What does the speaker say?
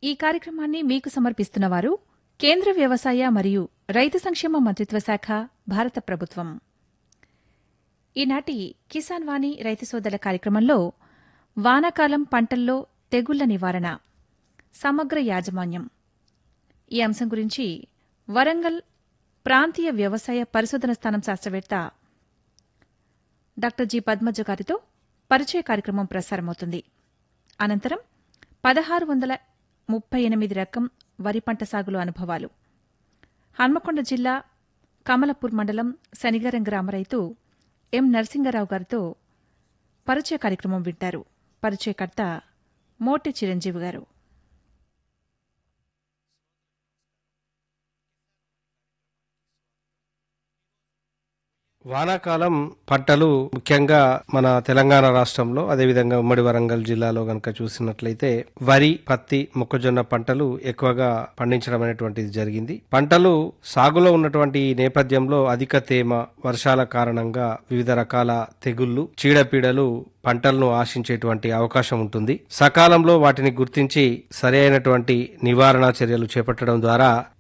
ఈ కార్యక్రమాన్ని మీకు సమర్పిస్తున్నవారు కేంద్ర వ్యవసాయ మరియు రైతు సంక్షేమ మంత్రిత్వ శాఖ భారత ప్రభుత్వం ఈనాటి కిసాన్ వాణి రైతు సోదరుల కార్యక్రమంలో వానాకాలం పంటల్లో తెగుళ్ల నివారణ సమగ్ర యాజమాన్యం ఈ అంశం గురించి వరంగల్ ప్రాంతీయ వ్యవసాయ పరిశోధన స్థానం శాస్త్రవేత్త డాక్టర్ జి పద్మజ గారితో పరిచయ కార్యక్రమం ప్రసారమవుతుంది అనంతరం పదహారు వందల ముప్పై ఎనిమిది రకం వరి పంట సాగులో అనుభవాలు హన్మకొండ జిల్లా కమలపూర్ మండలం శనిగరం గ్రామ రైతు ఎం నరసింగరావు గారితో పరిచయ కార్యక్రమం వింటారు పరిచయకర్త మోటి చిరంజీవి గారు వానాకాలం పంటలు ముఖ్యంగా మన తెలంగాణ రాష్ట్రంలో అదేవిధంగా ఉమ్మడి వరంగల్ జిల్లాలో గనక చూసినట్లయితే వరి పత్తి మొక్కజొన్న పంటలు ఎక్కువగా పండించడం అనేటువంటిది జరిగింది పంటలు సాగులో ఉన్నటువంటి ఈ నేపథ్యంలో అధిక తేమ వర్షాల కారణంగా వివిధ రకాల తెగుళ్లు చీడపీడలు పంటలను ఆశించేటువంటి అవకాశం ఉంటుంది సకాలంలో వాటిని గుర్తించి సరి అయినటువంటి నివారణ చర్యలు చేపట్టడం ద్వారా